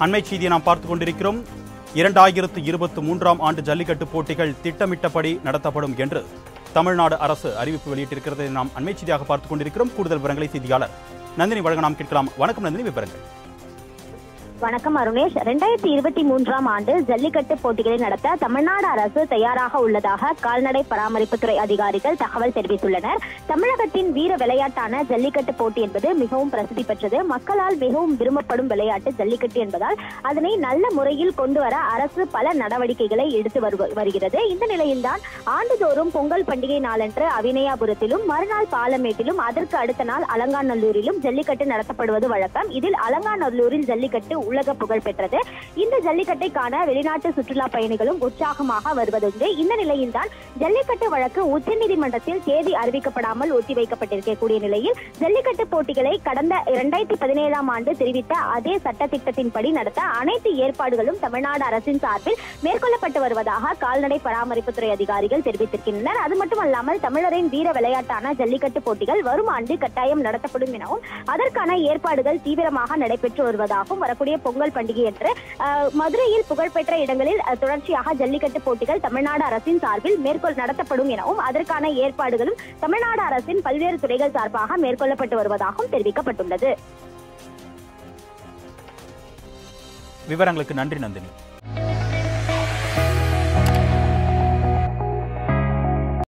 அண்மை செய்தியை நாம் பார்த்துக் கொண்டிருக்கிறோம் இரண்டாயிரத்து இருபத்தி மூன்றாம் ஆண்டு ஜல்லிக்கட்டு போட்டிகள் திட்டமிட்டபடி நடத்தப்படும் என்று தமிழ்நாடு அரசு அறிவிப்பு வெளியிட்டிருக்கிறதை நாம் அண்மை செய்தியாக பார்த்துக் கொண்டிருக்கிறோம் கூடுதல் விவரங்களை செய்தியாளர் நந்தினி வழங்க நாம் கேட்கலாம் வணக்கம் நந்தினி விவரங்கள் வணக்கம் அருணேஷ் ரெண்டாயிரத்தி இருபத்தி மூன்றாம் ஆண்டு ஜல்லிக்கட்டு போட்டிகளை நடத்த தமிழ்நாடு அரசு தயாராக உள்ளதாக கால்நடை பராமரிப்புத்துறை அதிகாரிகள் தகவல் தெரிவித்துள்ளனர் தமிழகத்தின் வீர விளையாட்டான ஜல்லிக்கட்டு போட்டி என்பது மிகவும் பிரசித்தி பெற்றது மக்களால் மிகவும் விரும்பப்படும் விளையாட்டு ஜல்லிக்கட்டு என்பதால் அதனை நல்ல முறையில் கொண்டு வர அரசு பல நடவடிக்கைகளை எடுத்து வருவ- வருகிறது இந்த நிலையில்தான் ஆண்டுதோறும் பொங்கல் பண்டிகை நாளன்று அவிநயாபுரத்திலும் மறுநாள் பாலமேட்டிலும் அதற்கு அடுத்த நாள் அலங்காநல்லூரிலும் ஜல்லிக்கட்டு நடத்தப்படுவது வழக்கம் இதில் அலங்காநல்லூரில் ஜல்லிக்கட்டு உலக புகழ் பெற்றது இந்த ஜல்லிக்கட்டை காண வெளிநாட்டு சுற்றுலா பயணிகளும் உற்சாகமாக வருவதுண்டு இந்த நிலையில்தான் ஜல்லிக்கட்டு வழக்கு உச்சநீதிமன்றத்தில் தேதி அறிவிக்கப்படாமல் ஒத்திவைக்கப்பட்டிருக்கக்கூடிய நிலையில் ஜல்லிக்கட்டு போட்டிகளை கடந்த இரண்டாயிரத்தி பதினேழாம் ஆண்டு தெரிவித்த அதே சட்ட திட்டத்தின்படி நடத்த அனைத்து ஏற்பாடுகளும் தமிழ்நாடு அரசின் சார்பில் மேற்கொள்ளப்பட்டு வருவதாக கால்நடை பராமரிப்புத்துறை அதிகாரிகள் தெரிவித்திருக்கின்றனர் அது மட்டுமல்லாமல் தமிழரின் வீர விளையாட்டான ஜல்லிக்கட்டு போட்டிகள் வரும் ஆண்டு கட்டாயம் நடத்தப்படும் எனவும் அதற்கான ஏற்பாடுகள் தீவிரமாக நடைபெற்று வருவதாகவும் வரக்கூடிய பொங்கல் பண்டிகை என்று அஹ், மதுரையில் புகழ்பெற்ற இடங்களில் அஹ், தொடர்ச்சியாக ஜல்லிக்கட்டு போட்டிகள் தமிழ்நாடு அரசின் சார்பில் மேற்கொள் நடத்தப்படும் எனவும் அதற்கான ஏற்பாடுகளும் தமிழ்நாடு அரசின் பல்வேறு துறைகள் சார்பாக மேற்கொள்ளப்பட்டு வருவதாகவும் தெரிவிக்கப்பட்டுள்ளது விவரங்களுக்கு நன்றி நந்தினி